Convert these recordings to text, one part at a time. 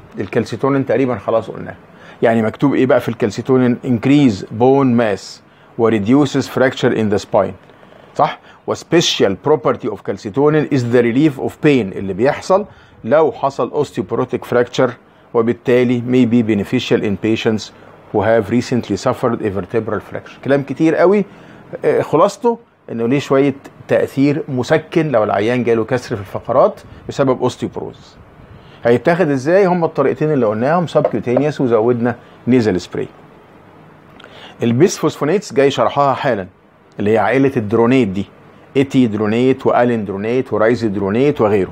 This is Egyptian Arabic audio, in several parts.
الكالسيتونين تقريبا خلاص قلناه يعني مكتوب ايه بقى في الكالسيتونين increase bone mass وريديوسز fracture in the spine صح وسبيشال بروبرتي اوف كالسيتونين از ذا ريليف اوف بين اللي بيحصل لو حصل اوستيوبروتيك فراكتشر وبالتالي may be beneficial in patients who have recently suffered a vertebral fracture كلام كتير قوي آه، خلاصته انه ليه شويه تاثير مسكن لو العيان جاله كسر في الفقرات بسبب اوستيوبروز هيتاخد ازاي هم الطريقتين اللي قلناهم سبكيوتينيوس وزودنا نيزل سبراي البيس فوسفونيتس جاي شرحها حالا اللي هي عائله الدرونيت دي ايتي درونيت والين درونيت ورايزي درونيت وغيره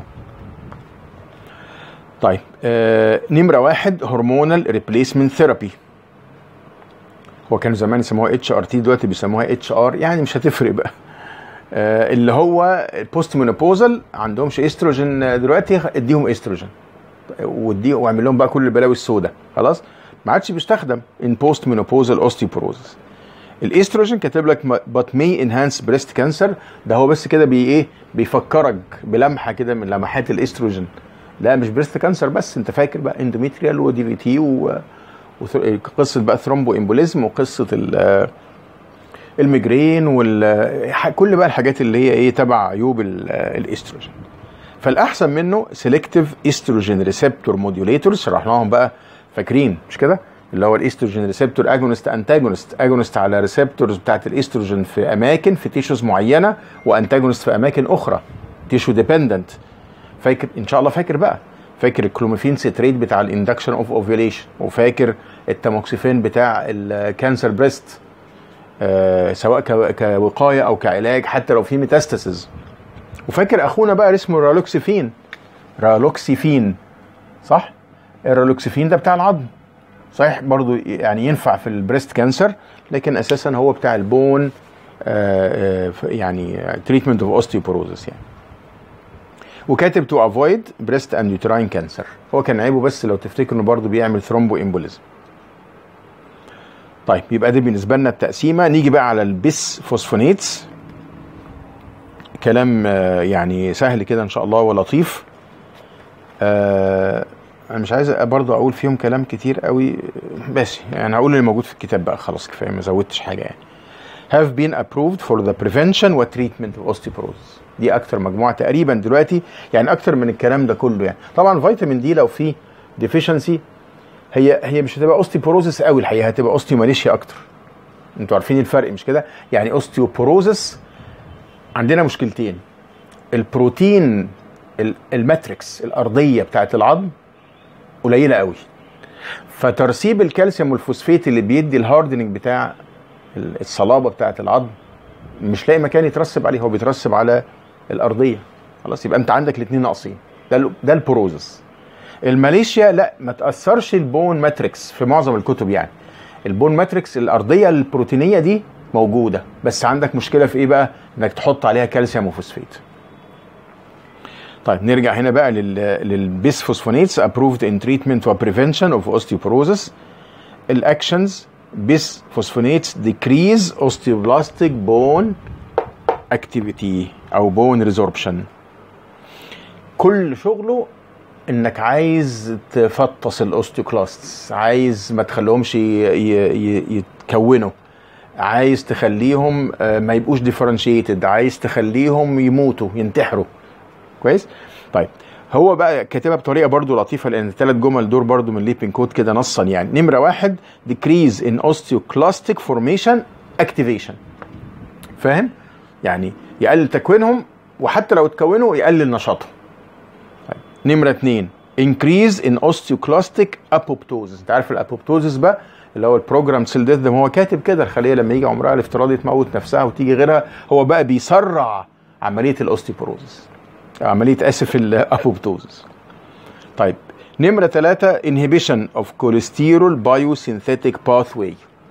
طيب آه نمره واحد هرمونال ريبليسمنت ثيرابي هو كانوا زمان يسموها اتش ار تي دلوقتي بيسموها اتش ار يعني مش هتفرق بقى آه اللي هو البوست مينوبوزال عندهمش استروجين دلوقتي اديهم استروجين ودي واعمل لهم بقى كل البلاوي السوداء خلاص ما عادش بيستخدم ان بوست مينوبوزال اوستيوبروزس الاستروجين كاتب لك بات مي انهانس بريست كانسر ده هو بس كده بي ايه بيفكرك بلمحه كده من لمحات الاستروجين لا مش بريست كانسر بس انت فاكر بقى اندوميتريال ودي في تي وقصه بقى ثرومبو امبوليزم وقصه ال- الميجرين وال كل بقى الحاجات اللي هي ايه تبع عيوب ال- الاستروجين فالاحسن منه سيلكتيف استروجين ريسبتور موديوليتورز شرحناهم بقى فاكرين مش كده اللي هو الاستروجين ريسبتور اجونست انتاجونست اجونست على ريسبتورز بتاعت الاستروجين في اماكن في تيشوز معينه وانتاجونست في اماكن اخرى تيشو ديبندنت فاكر ان شاء الله فاكر بقى فاكر الكلوميفين سيتريت بتاع الاندكشن اوف اوفيوليشن وفاكر التاموكسيفين بتاع الكانسر بريست آه سواء كو- كوقايه او كعلاج حتى لو في ميتاستاسيز وفاكر اخونا بقى اسمه رالوكسيفين رالوكسيفين صح الرالوكسيفين ده بتاع العظم صحيح برضو يعني ينفع في البريست كانسر لكن اساسا هو بتاع البون آه، آه، يعني تريتمنت اوف اوستيوبروزس يعني وكاتب تو افويد بريست اند يوتراين كانسر هو كان عيبه بس لو تفتكروا انه برضه بيعمل ثرومبو امبوليزم طيب يبقى ده بالنسبه لنا التقسيمه نيجي بقى على البيس فوسفونيتس كلام آه، يعني سهل كده ان شاء الله ولطيف آه، انا مش عايز برضه اقول فيهم كلام كتير قوي بس يعني هقول اللي موجود في الكتاب بقى خلاص كفايه ما زودتش حاجه يعني have been approved for the prevention و treatment of osteoporosis دي اكتر مجموعه تقريبا دلوقتي يعني اكتر من الكلام ده كله يعني طبعا فيتامين دي لو في deficiency هي هي مش هتبقى اوستيوبوروزس قوي الحقيقه هتبقى اوستيوماليشيا اكتر انتوا عارفين الفرق مش كده يعني اوستيوبوروزس عندنا مشكلتين البروتين ال- الماتريكس الارضيه بتاعت العظم قليله قوي فترسيب الكالسيوم والفوسفات اللي بيدي الهاردنج بتاع ال- الصلابه بتاعت العظم مش لاقي مكان يترسب عليه هو بيترسب على الارضيه خلاص يبقى انت عندك الاثنين ناقصين ده ال- ده البروزس الماليشيا لا ما تاثرش البون ماتريكس في معظم الكتب يعني البون ماتريكس الارضيه البروتينيه دي موجوده بس عندك مشكله في ايه بقى انك تحط عليها كالسيوم وفوسفات طيب نرجع هنا بقى لل للبيس فوسفونيتس approved in treatment و prevention of osteoporosis الاكشنز بيس فوسفونيتس decrease osteoblastic bone activity او bone resorption كل شغله انك عايز تفطس الاوستيوكلاستس عايز ما تخليهمش ي- ي- ي- يتكونوا عايز تخليهم آه، ما يبقوش ديفرنشيتد عايز تخليهم يموتوا ينتحروا كويس طيب هو بقى كاتبها بطريقه برضو لطيفه لان الثلاث جمل دول برضو من ليبين كود كده نصا يعني نمره واحد decrease in osteoclastic formation activation فاهم يعني يقلل تكوينهم وحتى لو اتكونوا يقلل نشاطهم طيب. نمره اتنين increase in osteoclastic apoptosis انت عارف الابوبتوزس بقى اللي هو البروجرام سيل ديث ده ما هو كاتب كده الخليه لما يجي عمرها الافتراضي تموت نفسها وتيجي غيرها هو بقى بيسرع عمليه الاوستيوبروزس عمليه اسف الابوبتوزس طيب نمرة ثلاثة inhibition of cholesterol biosynthetic pathway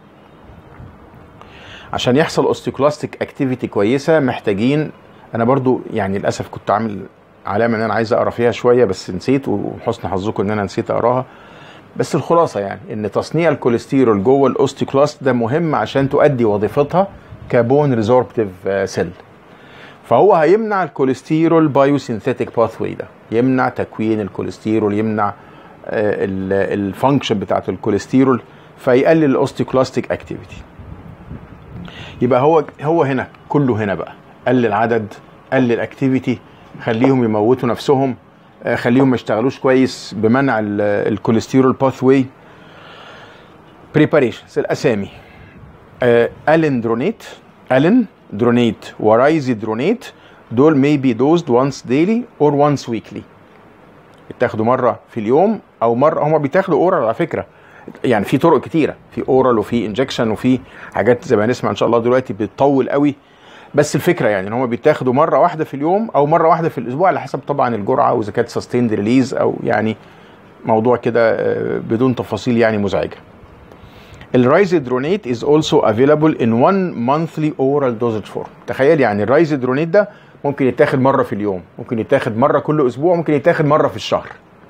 عشان يحصل اوستيوكلاستيك اكتيفيتي كويسة محتاجين انا برضو يعني للاسف كنت عامل علامة ان انا عايز اقرا فيها شوية بس نسيت وحسن حظكم ان انا نسيت اقراها بس الخلاصة يعني ان تصنيع الكوليسترول جوه الاوستيوكلاست ده مهم عشان تؤدي وظيفتها كبون ريزوربتيف سيل فهو هيمنع الكوليسترول بايوسينثيتيك باثوي ده يمنع تكوين الكوليسترول يمنع الفانكشن بتاعت الكوليسترول فيقلل الاوستيكلاستيك اكتيفيتي يبقى هو هو هنا كله هنا بقى قلل العدد قلل الاكتيفيتي خليهم يموتوا نفسهم آه، خليهم ما يشتغلوش كويس بمنع ال- الكوليسترول باث واي بريباريشنز الاسامي آه، الين درونيت الين درونيت ورايزي درونيت دول may be dosed once daily or once weekly بيتاخدوا مره في اليوم او مره هم بيتاخدوا اورال على فكره يعني في طرق كتيره في اورال وفي انجكشن وفي حاجات زي ما هنسمع ان شاء الله دلوقتي بتطول قوي بس الفكره يعني ان هم بيتاخدوا مره واحده في اليوم او مره واحده في الاسبوع على حسب طبعا الجرعه واذا كانت سستيند ريليز او يعني موضوع كده آه، بدون تفاصيل يعني مزعجه الرايزيدرونيت is also available in one monthly oral dosage form تخيل يعني الرايزيدرونيت ده ممكن يتاخد مره في اليوم ممكن يتاخد مره كل اسبوع ممكن يتاخد مره في الشهر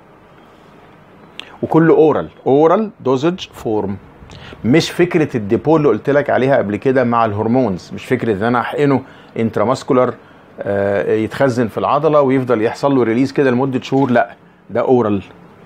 وكله اورال اورال دوزج فورم مش فكره الديبو اللي قلت لك عليها قبل كده مع الهرمونز مش فكره ان انا احقنه انتراماسكولار يتخزن في العضله ويفضل يحصل له ريليز كده لمده شهور لا ده اورال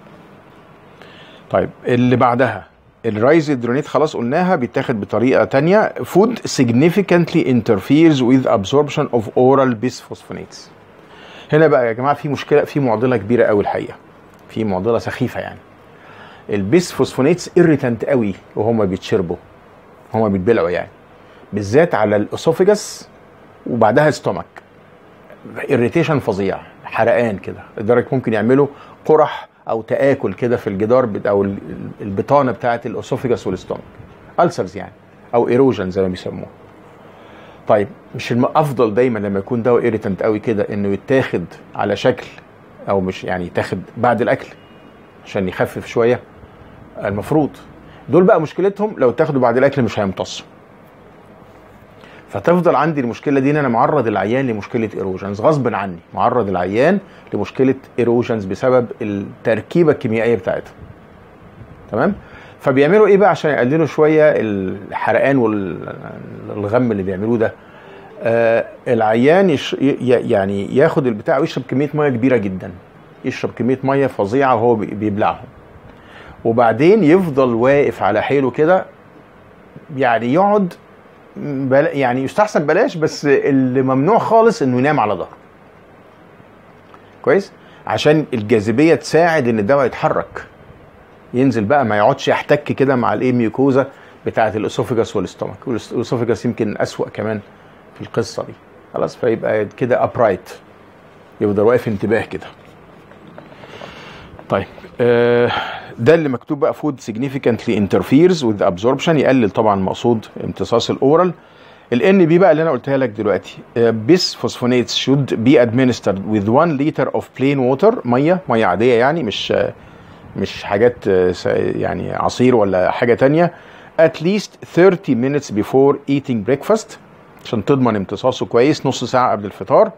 طيب اللي بعدها الرايزيدرونيت خلاص قلناها بيتاخد بطريقه تانية food significantly interferes with absorption of oral bisphosphonates هنا بقى يا جماعه في مشكله في معضله كبيره قوي الحقيقه في معضله سخيفه يعني البيسفوسفونيتس irritant قوي وهما بيتشربوا هما بيتبلعوا يعني بالذات على الاسوفيجاس وبعدها ستومك irritation فظيع حرقان كده لدرجه ممكن يعملوا قرح او تاكل كده في الجدار بت- او ال- البطانه بتاعه الاسوفيجاس والستومك ألسرز يعني او ايروجن زي ما بيسموه طيب مش الافضل دايما لما يكون دواء ايريتنت قوي كده انه يتاخد على شكل او مش يعني يتاخد بعد الاكل عشان يخفف شويه المفروض دول بقى مشكلتهم لو اتاخدوا بعد الاكل مش هيمتصوا فتفضل عندي المشكله دي ان انا معرض العيان لمشكله ايروجنز غصب عني معرض العيان لمشكله ايروجنز بسبب التركيبه الكيميائيه بتاعتها تمام فبيعملوا ايه بقى عشان يقللوا شويه الحرقان والغم اللي بيعملوه ده آه العيان يش ي- يعني ياخد البتاع ويشرب كميه ميه كبيره جدا يشرب كميه ميه فظيعه وهو بي- بيبلعهم وبعدين يفضل واقف على حيله كده يعني يقعد بلا يعني يستحسن بلاش بس اللي ممنوع خالص انه ينام على ظهره كويس عشان الجاذبيه تساعد ان الدواء يتحرك ينزل بقى ما يقعدش يحتك كده مع الايه ميوكوزا بتاعه الاسوفيجاس والاستومك والاسوفيجاس يمكن اسوأ كمان في القصه دي خلاص فيبقى كده ابرايت يفضل واقف انتباه كده طيب آه ده اللي مكتوب بقى food significantly interferes with absorption يقلل طبعا مقصود امتصاص الاورال الان بي بقى اللي انا قلتها لك دلوقتي بيس فوسفونيتس should be administered with 1 liter of plain water ميه ميه عاديه يعني مش آه، مش حاجات آه، س- يعني عصير ولا حاجه تانية at least 30 minutes before eating breakfast عشان تضمن امتصاصه كويس نص ساعه قبل الفطار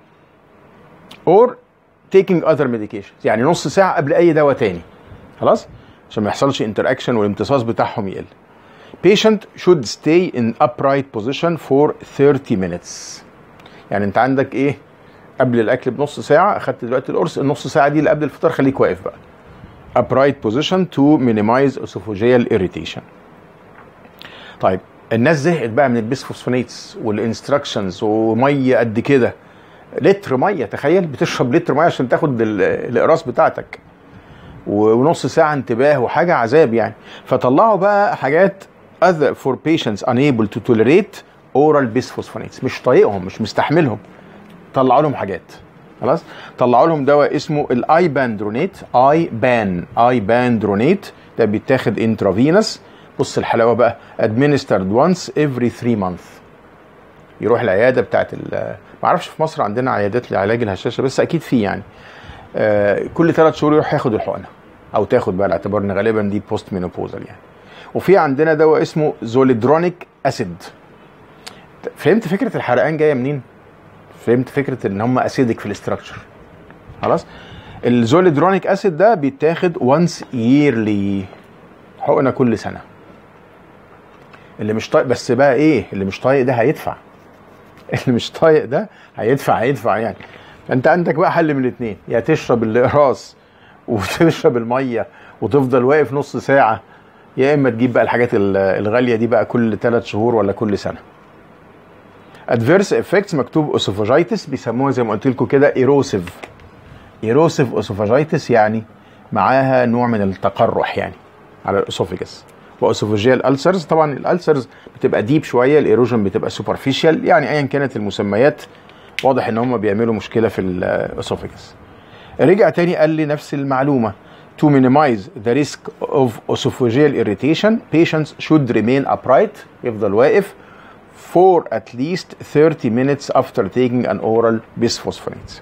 or taking other medications يعني نص ساعه قبل اي دواء تاني خلاص عشان ما يحصلش انتر اكشن والامتصاص بتاعهم يقل patient should stay in upright position for 30 minutes يعني انت عندك ايه قبل الاكل بنص ساعه اخدت دلوقتي القرص النص ساعه دي اللي قبل الفطار خليك واقف بقى upright position to minimize esophageal irritation طيب الناس زهقت بقى من البيسفوسفونيتس والانستراكشنز وميه قد كده لتر ميه تخيل بتشرب لتر ميه عشان تاخد ال- الاقراص بتاعتك ونص ساعه انتباه وحاجه عذاب يعني فطلعوا بقى حاجات other for patients unable to tolerate oral bisphosphonates مش طايقهم مش مستحملهم طلعوا لهم حاجات خلاص طلعوا لهم دواء اسمه الاي باندرونيت اي بان اي باندرونيت ده بيتاخد انترافينس بص الحلاوه بقى administered once every 3 months يروح العياده بتاعت ال- ما اعرفش في مصر عندنا عيادات لعلاج الهشاشه بس اكيد في يعني آه، كل ثلاث شهور يروح ياخد الحقنه او تاخد بقى اعتبار ان غالبا دي بوست مينوبوزال يعني وفي عندنا دواء اسمه زوليدرونيك اسيد فهمت فكره الحرقان جايه منين فهمت فكره ان هم اسيدك في الاستراكشر خلاص الزوليدرونيك اسيد ده بيتاخد وانس ييرلي حقنه كل سنه اللي مش طايق بس بقى ايه اللي مش طايق ده هيدفع اللي مش طايق ده هيدفع هيدفع يعني فانت عندك بقى حل من الاثنين يا تشرب الاقراص وتشرب الميه وتفضل واقف نص ساعه يا اما تجيب بقى الحاجات ال- الغاليه دي بقى كل ثلاث شهور ولا كل سنه ادفيرس افكتس مكتوب اوسوفاجيتس بيسموها زي ما قلت لكم كده ايروسيف ايروسيف اوسوفاجيتس يعني معاها نوع من التقرح يعني على الاسوفيجس واوسوفاجيال السرز طبعا الالسرز بتبقى ديب شويه الايروجن بتبقى سوبرفيشال يعني ايا كانت المسميات واضح ان هم بيعملوا مشكله في الاسوفيجس رجع تاني قال لي نفس المعلومه to minimize the risk of esophageal irritation patients should remain upright يفضل واقف for at least 30 minutes after taking an oral bisphosphonates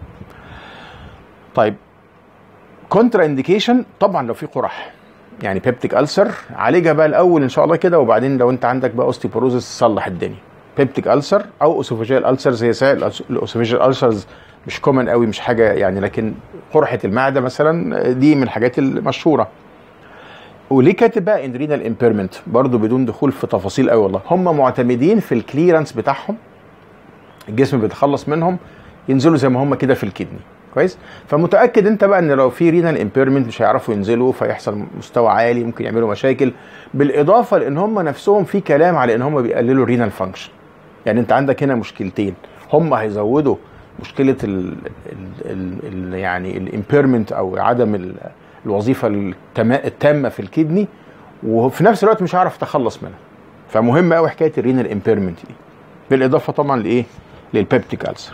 طيب كونترا انديكيشن طبعا لو في قرح يعني بيبتيك ألسر عالجها بقى الاول ان شاء الله كده وبعدين لو انت عندك بقى اوستيبوروزس صلح الدنيا بيبتيك ألسر او اوسوفاجيال ألسرز هي سائل الاوسوفاجيال ألسرز مش كومن قوي مش حاجه يعني لكن قرحه المعده مثلا دي من الحاجات المشهوره وليه كاتب بقى انرينال امبيرمنت برضه بدون دخول في تفاصيل قوي والله هم معتمدين في الكليرنس بتاعهم الجسم بيتخلص منهم ينزلوا زي ما هم كده في الكدني كويس فمتاكد انت بقى ان لو في رينال امبيرمنت مش هيعرفوا ينزلوا فيحصل مستوى عالي ممكن يعملوا مشاكل بالاضافه لان هم نفسهم في كلام على ان هم بيقللوا الرينال فانكشن يعني انت عندك هنا مشكلتين هم هيزودوا مشكله ال ال ال ال يعني الامبيرمنت او عدم ال الوظيفه التما- التامه في الكدني وفي نفس الوقت مش هعرف اتخلص منها فمهم قوي حكايه الرينال امبيرمنت دي بالاضافه طبعا لايه للبيبتيك ألسر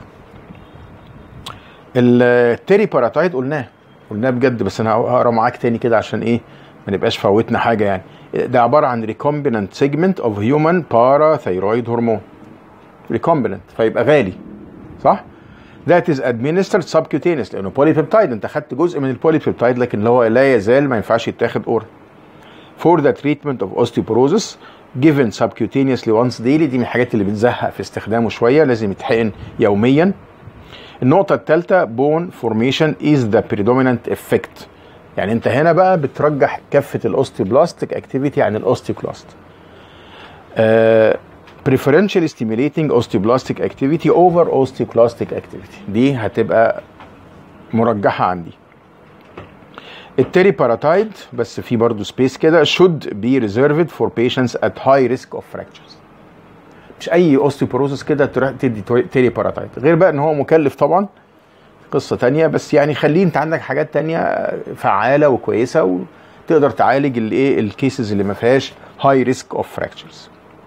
التيري باراتايد قلناه قلناه بجد بس انا هقرا معاك تاني كده عشان ايه ما نبقاش فوتنا حاجه يعني ده عباره عن ريكومبيننت سيجمنت اوف هيومن باراثايرويد هرمون ريكومبيننت فيبقى غالي صح that is administered subcutaneous لانه بوليبيبتايد انت خدت جزء من البوليبيبتايد لكن اللي هو لا يزال ما ينفعش يتاخد اورال for the treatment of osteoporosis given subcutaneously once daily دي من الحاجات اللي بتزهق في استخدامه شويه لازم يتحقن يوميا النقطة الثالثة bone formation is the predominant effect يعني انت هنا بقى بترجح كفة الاوستيبلاستيك اكتيفيتي عن الاوستيكلاست uh, preferentially stimulating osteoblastic activity over osteoclastic activity دي هتبقى مرجحة عندي التيري باراتايد بس في برضه سبيس كده should be reserved for patients at high risk of fractures مش اي اوستيوبروسس كده تروح تدي تيري باراتايد غير بقى ان هو مكلف طبعا قصه تانية بس يعني خليه انت عندك حاجات تانية فعاله وكويسه وتقدر تعالج الايه الكيسز اللي ما فيهاش هاي ريسك اوف فراكتشرز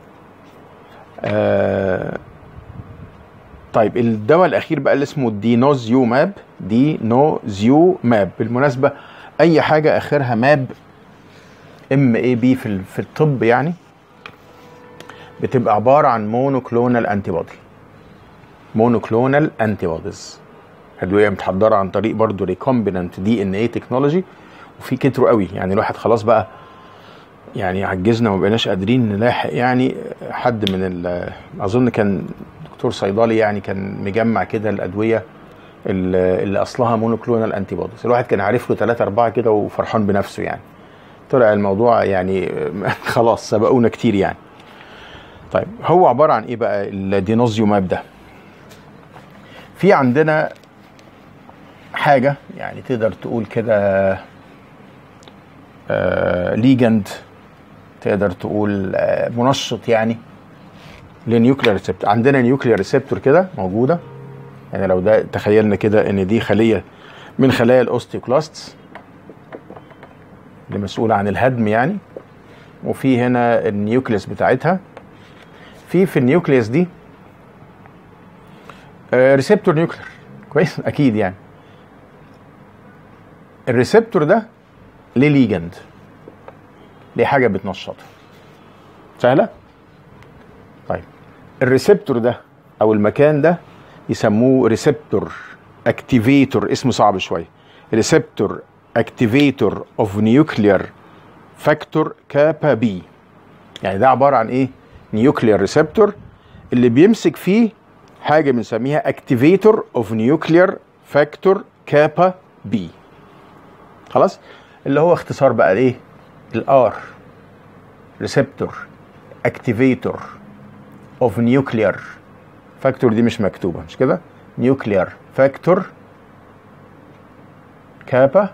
طيب الدواء الاخير بقى اللي اسمه دينوزيو ماب دينوزيو ماب بالمناسبه اي حاجه اخرها ماب ام اي بي في ال- في الطب يعني بتبقى عباره عن مونوكلونال انتي بودي مونوكلونال انتي بوديز ادويه متحضره عن طريق برضو ريكومبيننت دي ان اي تكنولوجي وفي كتروا قوي يعني الواحد خلاص بقى يعني عجزنا وما بقيناش قادرين نلاحق يعني حد من ال- اظن كان دكتور صيدلي يعني كان مجمع كده الادويه اللي اللي اصلها مونوكلونال انتي بوديز الواحد كان عارف له ثلاثة أربعة كده وفرحان بنفسه يعني طلع الموضوع يعني خلاص سبقونا كتير يعني طيب هو عباره عن ايه بقى الدينوزيو ماب ده في عندنا حاجه يعني تقدر تقول كده آه ليجند تقدر تقول آه منشط يعني لنيوكلير ريسبتور عندنا نيوكلير ريسبتور كده موجوده يعني لو ده تخيلنا كده ان دي خليه من خلايا الاوستيوكلاستس اللي مسؤوله عن الهدم يعني وفي هنا النيوكليس بتاعتها في في النيوكليس دي آه ريسبتور نيوكلير كويس اكيد يعني الريسبتور ده ليه ليجند ليه حاجه بتنشطه سهله طيب الريسبتور ده او المكان ده يسموه ريسبتور اكتيفيتور اسمه صعب شويه ريسبتور اكتيفيتور اوف نيوكلير فاكتور كابا بي يعني ده عباره عن ايه نيوكلير ريسبتور اللي بيمسك فيه حاجه بنسميها اكتيفيتور اوف نيوكلير فاكتور كابا بي خلاص اللي هو اختصار بقى ايه الار ريسبتور اكتيفيتور اوف نيوكلير فاكتور دي مش مكتوبه مش كده نيوكلير فاكتور كابا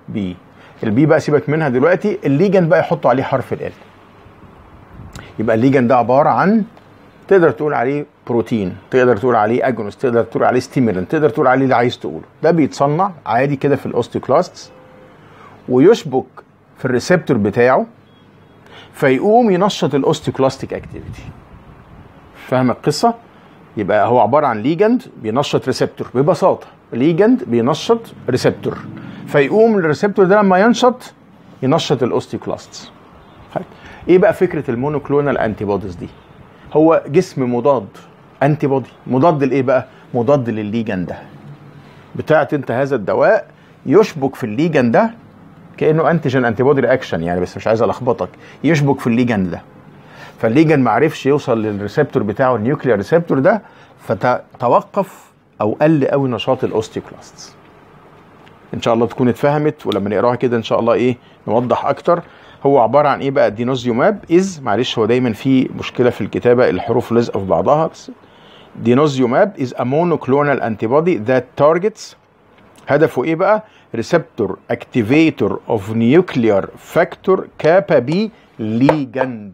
بي البي بقى سيبك منها دلوقتي الليجند بقى يحطوا عليه حرف ال يبقى الليجند ده عباره عن تقدر تقول عليه بروتين تقدر تقول عليه اجونست تقدر تقول عليه ستيمولنت تقدر تقول عليه اللي عايز تقوله ده بيتصنع عادي كده في الاوستيوكلاستس ويشبك في الريسبتور بتاعه فيقوم ينشط الاوستيوكلاستيك اكتيفيتي فاهم القصه يبقى هو عباره عن ليجند بينشط ريسبتور ببساطه ليجند بينشط ريسبتور فيقوم الريسبتور ده لما ينشط ينشط الاوستيوكلاستس ايه بقى فكره المونوكلونال انتي بوديز دي هو جسم مضاد انتي بودي مضاد لايه بقى مضاد للليجن ده بتاعت انت هذا الدواء يشبك في الليجن ده كانه انتيجين انتي بودي رياكشن يعني بس مش عايز الخبطك يشبك في الليجن ده فالليجن ما عرفش يوصل للريسبتور بتاعه النيوكليير ريسبتور ده فتوقف او قل قوي نشاط الاوستيوكلاستس ان شاء الله تكون اتفهمت ولما نقراها كده ان شاء الله ايه نوضح اكتر هو عباره عن ايه بقى دينوزيوماب از معلش هو دايما في مشكله في الكتابه الحروف لازقه في بعضها بس دينوزيوماب از ا monoclonal antibody that targets هدفه ايه بقى ريسبتور اكتيفيتور اوف نيوكليير فاكتور كابا بي ليجند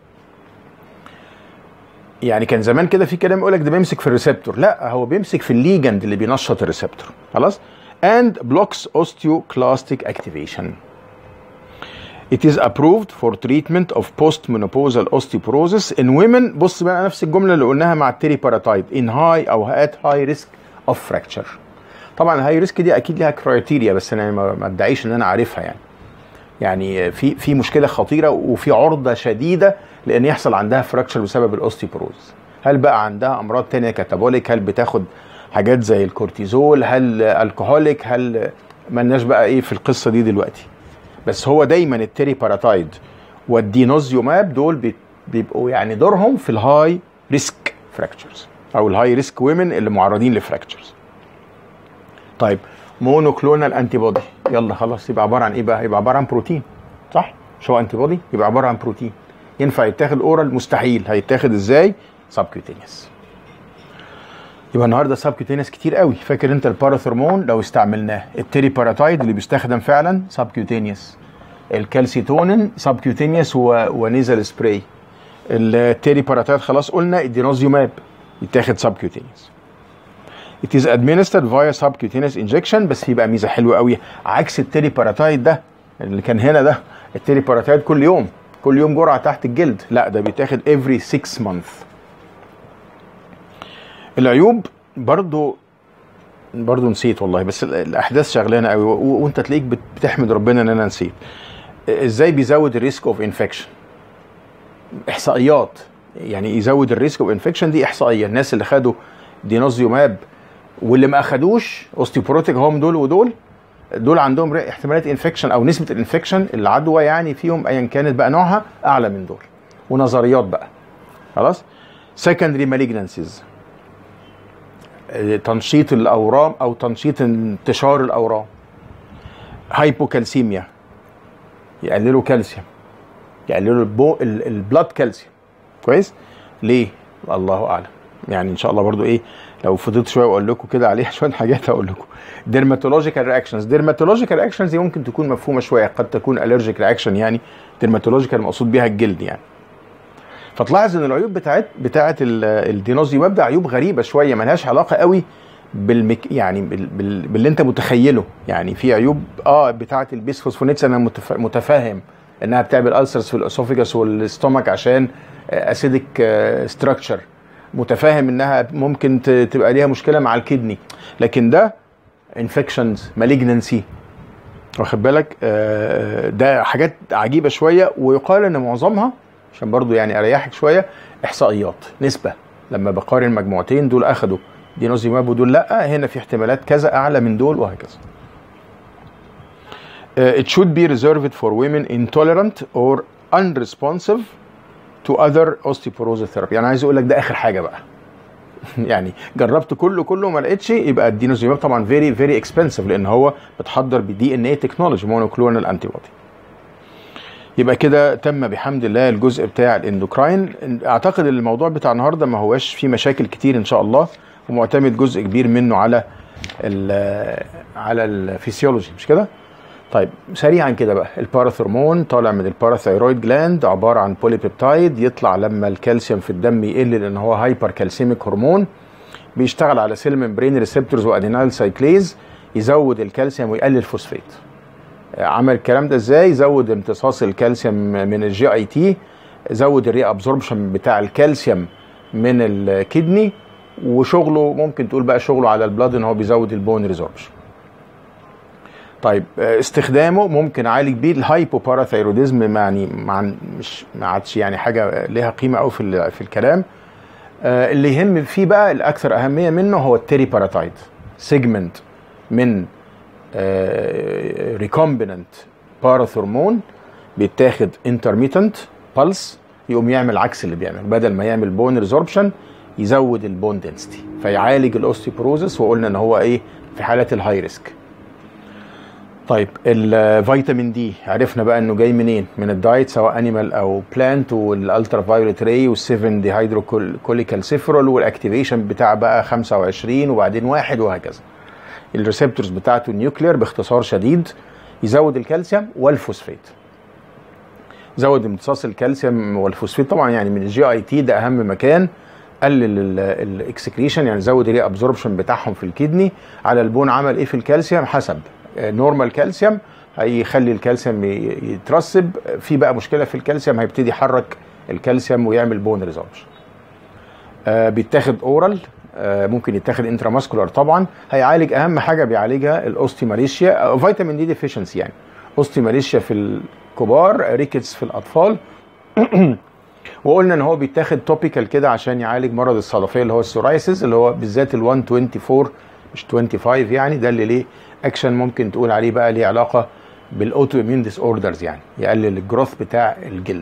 يعني كان زمان كده في كلام يقول لك ده بيمسك في الريسبتور لا هو بيمسك في الليجند اللي بينشط الريسبتور خلاص and blocks osteoclastic activation It is approved for treatment of postmenopausal osteoporosis in women بص بقى نفس الجمله اللي قلناها مع التيريباراتايد in high او at high risk of fracture طبعا الهاي ريسك دي اكيد ليها كرايتيريا بس انا ما ادعيش ان انا عارفها يعني يعني في في مشكله خطيره وفي عرضه شديده لان يحصل عندها فراكشر بسبب الاوستيوبروز هل بقى عندها امراض تانية كاتابوليك هل بتاخد حاجات زي الكورتيزول هل الكحوليك هل ملناش بقى ايه في القصه دي دلوقتي بس هو دايما التيري باراتايد والدينوزيوماب دول بيبقوا يعني دورهم في الهاي ريسك فراكتشرز او الهاي ريسك ويمن اللي معرضين لفراكتشرز طيب مونوكلونال انتي بودي يلا خلاص يبقى عباره عن ايه بقى يبقى عباره عن بروتين صح مش هو انتي بودي يبقى عباره عن بروتين ينفع يتاخد اورال مستحيل هيتاخد ازاي سبكيوتينيوس يبقى النهارده سبكيوتينيوس كتير قوي فاكر انت الباراثرمون لو استعملناه التيري باراتايد اللي بيستخدم فعلا سبكيوتينيوس الكالسيتونين سبكيوتينيوس ونيزل سبراي التيري باراتايد خلاص قلنا الدينوزيوماب يتاخد سبكيوتينيوس It is administered via subcutaneous injection بس يبقى ميزه حلوه قوي عكس التيري باراتايد ده اللي كان هنا ده التيري باراتايد كل يوم كل يوم جرعه تحت الجلد لا ده بيتاخد every 6 months العيوب برضو برضو نسيت والله بس الاحداث شغلانه قوي وانت تلاقيك بتحمد ربنا ان انا نسيت ازاي بيزود الريسك اوف انفكشن احصائيات يعني يزود الريسك اوف انفكشن دي احصائيه الناس اللي خدوا دينوزيوماب واللي ما اخدوش اوستيوبروتيك هم دول ودول دول عندهم احتمالات انفكشن او نسبه الانفكشن العدوى يعني فيهم ايا كانت بقى نوعها اعلى من دول ونظريات بقى خلاص سكندري مالجنسيز تنشيط الاورام او تنشيط انتشار الاورام هايبوكالسيميا يقللوا كالسيوم يقللوا البو البلاد كالسيوم كويس ليه الله اعلم يعني ان شاء الله برضو ايه لو فضلت شويه واقول لكم كده عليها شويه حاجات هقول لكم ديرماتولوجيكال رياكشنز ديرماتولوجيكال رياكشنز دي ممكن تكون مفهومه شويه قد تكون الرجيك رياكشن يعني ديرماتولوجيكال مقصود بيها الجلد يعني فتلاحظ ان العيوب بتاعت بتاعت الدينوزيوماب ده عيوب غريبه شويه ملهاش علاقه قوي بالمك يعني بال... بال... باللي انت متخيله يعني في عيوب اه بتاعت البيسفوسفونيتس انا متف... متفاهم انها بتعمل السرز في الاسوفيجاس والاستومك عشان اسيدك ستراكشر متفاهم انها ممكن تبقى ليها مشكله مع الكدني لكن ده انفكشنز مالجنسي واخد بالك ده حاجات عجيبه شويه ويقال ان معظمها عشان برضو يعني اريحك شويه احصائيات نسبه لما بقارن مجموعتين دول اخدوا دينوزيماب ودول لا هنا في احتمالات كذا اعلى من دول وهكذا uh, it should be reserved for women intolerant or unresponsive to other osteoporosis therapy يعني عايز اقول لك ده اخر حاجه بقى يعني جربت كله كله ما لقيتش يبقى الدينوزيماب طبعا فيري فيري اكسبنسيف لان هو بتحضر بدي ان اي تكنولوجي مونوكلونال انتي بودي يبقى كده تم بحمد الله الجزء بتاع الاندوكراين اعتقد الموضوع بتاع النهارده ما هواش فيه مشاكل كتير ان شاء الله ومعتمد جزء كبير منه على ال على الفسيولوجي مش كده طيب سريعا كده بقى الباراثرمون طالع من الباراثايرويد جلاند عباره عن بوليبيبتايد يطلع لما الكالسيوم في الدم يقل لان هو هايبر كالسيميك هرمون بيشتغل على سيل ممبرين ريسبتورز وادينال سايكليز يزود الكالسيوم ويقلل الفوسفات عمل الكلام ده ازاي زود امتصاص الكالسيوم من الجي اي تي زود الري ابزوربشن بتاع الكالسيوم من الكدني وشغله ممكن تقول بقى شغله على البلاد ان هو بيزود البون ريزوربشن طيب استخدامه ممكن اعالج بيه الهايبوباراثايروديزم يعني مع مش ما عادش يعني حاجه ليها قيمه قوي في في الكلام اللي يهم فيه بقى الاكثر اهميه منه هو التيري باراتايد سيجمنت من ريكومبيننت باراثورمون بيتاخد انترميتنت بالس يقوم يعمل عكس اللي بيعمل بدل ما يعمل بون ريزوربشن يزود البون دنسيتي فيعالج الاوستيوبروزس وقلنا ان هو ايه في حاله الهاي ريسك طيب الفيتامين دي عرفنا بقى انه جاي منين من الدايت سواء انيمال او بلانت والالترا فايولت راي وال7 دي هيدروكوليكال سيفرول والاكتيفيشن بتاع بقى 25 وبعدين واحد وهكذا الريسبتورز بتاعته نيوكلير باختصار شديد يزود الكالسيوم والفوسفات زود امتصاص الكالسيوم والفوسفات طبعا يعني من الجي اي تي ده اهم مكان قلل الاكسكريشن يعني زود الري ابزوربشن بتاعهم في الكدني على البون عمل ايه في الكالسيوم حسب نورمال كالسيوم هيخلي الكالسيوم يترسب في بقى مشكله في الكالسيوم هيبتدي يحرك الكالسيوم ويعمل بون ريزوربشن آه بيتاخد اورال آه ممكن يتاخد انتراماسكولار طبعا هيعالج اهم حاجه بيعالجها الاوستيماليشيا فيتامين دي ديفيشنسي يعني اوستيماليشيا في الكبار ريكتس في الاطفال وقلنا ان هو بيتاخد توبيكال كده عشان يعالج مرض الصدفيه اللي هو السورايسيس اللي هو بالذات ال 124 مش 25 يعني ده اللي ليه اكشن ممكن تقول عليه بقى ليه علاقه بالاوتو اميون ديس اوردرز يعني يقلل الجروث بتاع الجلد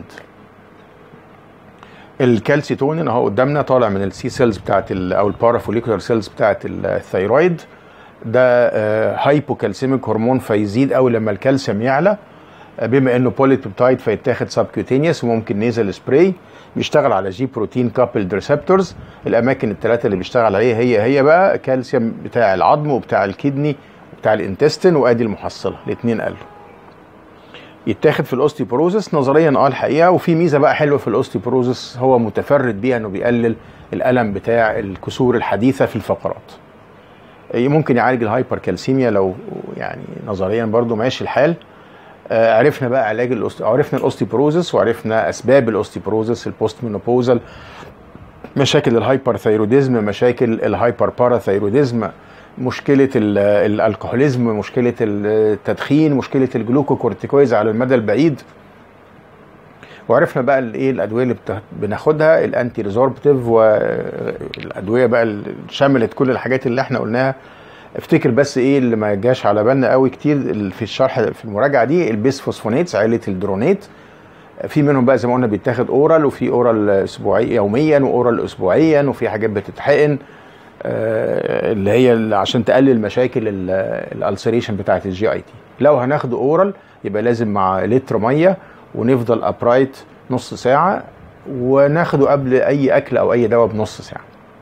الكالسيتونين اهو قدامنا طالع من السي سيلز بتاعت او البارافوليكولار سيلز بتاعت الثيرويد ده هايبوكالسيميك هرمون فيزيد قوي لما الكالسيوم يعلى بما انه بوليبيبتايد فيتاخد سبكيوتينيوس وممكن نيزل سبراي بيشتغل على جي بروتين كابلد ريسبتورز الاماكن الثلاثه اللي بيشتغل عليها هي هي بقى كالسيوم بتاع العظم وبتاع الكدني وبتاع الانتستين وادي المحصله الاثنين قالوا يتاخد في الاوستيوبروزس نظريا اه الحقيقه وفي ميزه بقى حلوه في الاوستيوبروزس هو متفرد بيها انه بيقلل الالم بتاع الكسور الحديثه في الفقرات ممكن يعالج الهايبر كالسيميا لو يعني نظريا برضو ماشي الحال آه عرفنا بقى علاج الأوست... عرفنا الاوستيبروزس وعرفنا اسباب الاوستيبروزس البوست مينوبوزال مشاكل الهايبرثايروديزم مشاكل الهايبر باراثايروديزم مشكله الالكحوليزم مشكله التدخين مشكله الجلوكوكورتيكويز على المدى البعيد وعرفنا بقى الايه الادويه اللي بناخدها الانتي ريزوربتيف والادويه بقى اللي شملت كل الحاجات اللي احنا قلناها افتكر بس ايه اللي ما جاش على بالنا قوي كتير في الشرح في المراجعه دي البيسفوسفونيتس عائله الدرونيت في منهم بقى زي ما قلنا بيتاخد اورال وفي اورال اسبوعي يوميا واورال اسبوعيا وفي حاجات بتتحقن آه اللي هي عشان تقلل مشاكل الالسريشن بتاعت الجي اي تي لو هناخده اورال يبقى لازم مع لتر ميه ونفضل ابرايت نص ساعه وناخده قبل اي اكل او اي دواء بنص ساعه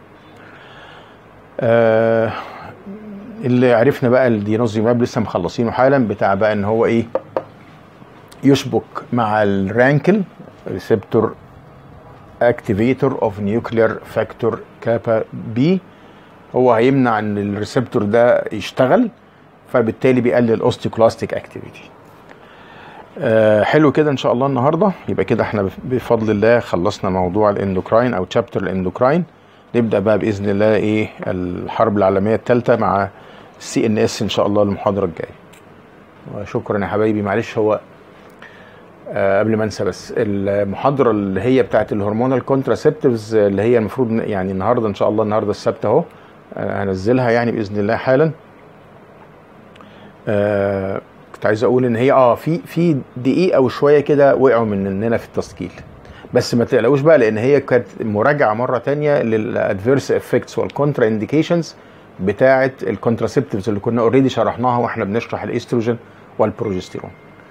آه اللي عرفنا بقى الدينوزيماب لسه مخلصينه حالا بتاع بقى ان هو ايه يشبك مع الرانكل ريسبتور اكتيفيتور اوف نيوكلير فاكتور كابا بي هو هيمنع ان الريسبتور ده يشتغل فبالتالي بيقلل اوستيوكلاستيك اكتيفيتي آه حلو كده ان شاء الله النهارده يبقى كده احنا بفضل الله خلصنا موضوع الاندوكراين او تشابتر الاندوكراين نبدا بقى باذن الله ايه الحرب العالميه الثالثه مع السي ان اس ان شاء الله المحاضره الجايه وشكرا يا حبايبي معلش هو آه قبل ما انسى بس المحاضره اللي هي بتاعت الهرمونال كونتراسبتيفز اللي هي المفروض يعني النهارده ان شاء الله النهارده السبت اهو آه هنزلها يعني باذن الله حالا آه كنت عايز اقول ان هي اه في في دقيقه وشويه كده وقعوا مننا في التسجيل بس ما تقلقوش بقى لان هي كانت مراجعه مره تانية للادفيرس افكتس والكونترا انديكيشنز بتاعه الكونتراسبتيفز اللي كنا اوريدي شرحناها واحنا بنشرح الاستروجين والبروجستيرون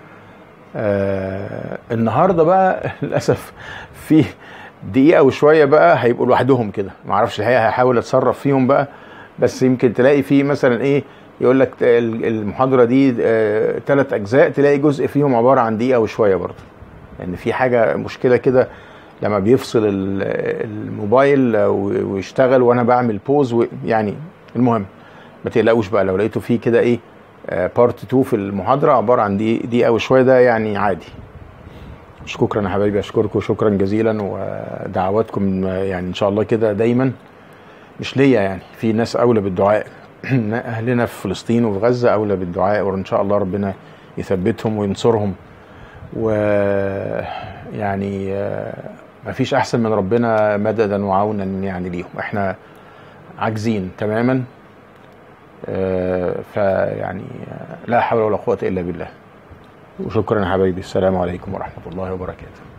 آه النهارده بقى للاسف في دقيقه وشويه بقى هيبقوا لوحدهم كده ما اعرفش الحقيقه هحاول اتصرف فيهم بقى بس يمكن تلاقي في مثلا ايه يقول لك ال- المحاضره دي ثلاث اجزاء تلاقي جزء فيهم عباره عن دقيقه وشويه برضه يعني في حاجه مشكله كده لما بيفصل ال- الموبايل و- ويشتغل وانا بعمل بوز و- يعني المهم ما تقلقوش بقى لو لقيتوا فيه كده ايه بارت 2 في المحاضره عباره عن دقيقه دقيقه وشويه ده يعني عادي شكرا يا حبايبي اشكركم شكرا جزيلا ودعواتكم يعني ان شاء الله كده دايما مش ليا يعني في ناس اولى بالدعاء اهلنا في فلسطين وفي غزه اولى بالدعاء وان شاء الله ربنا يثبتهم وينصرهم و يعني ما فيش احسن من ربنا مددا وعونا يعني ليهم احنا عاجزين تماما آه، فيعني لا حول ولا قوه الا بالله وشكرا يا حبايبي السلام عليكم ورحمه الله وبركاته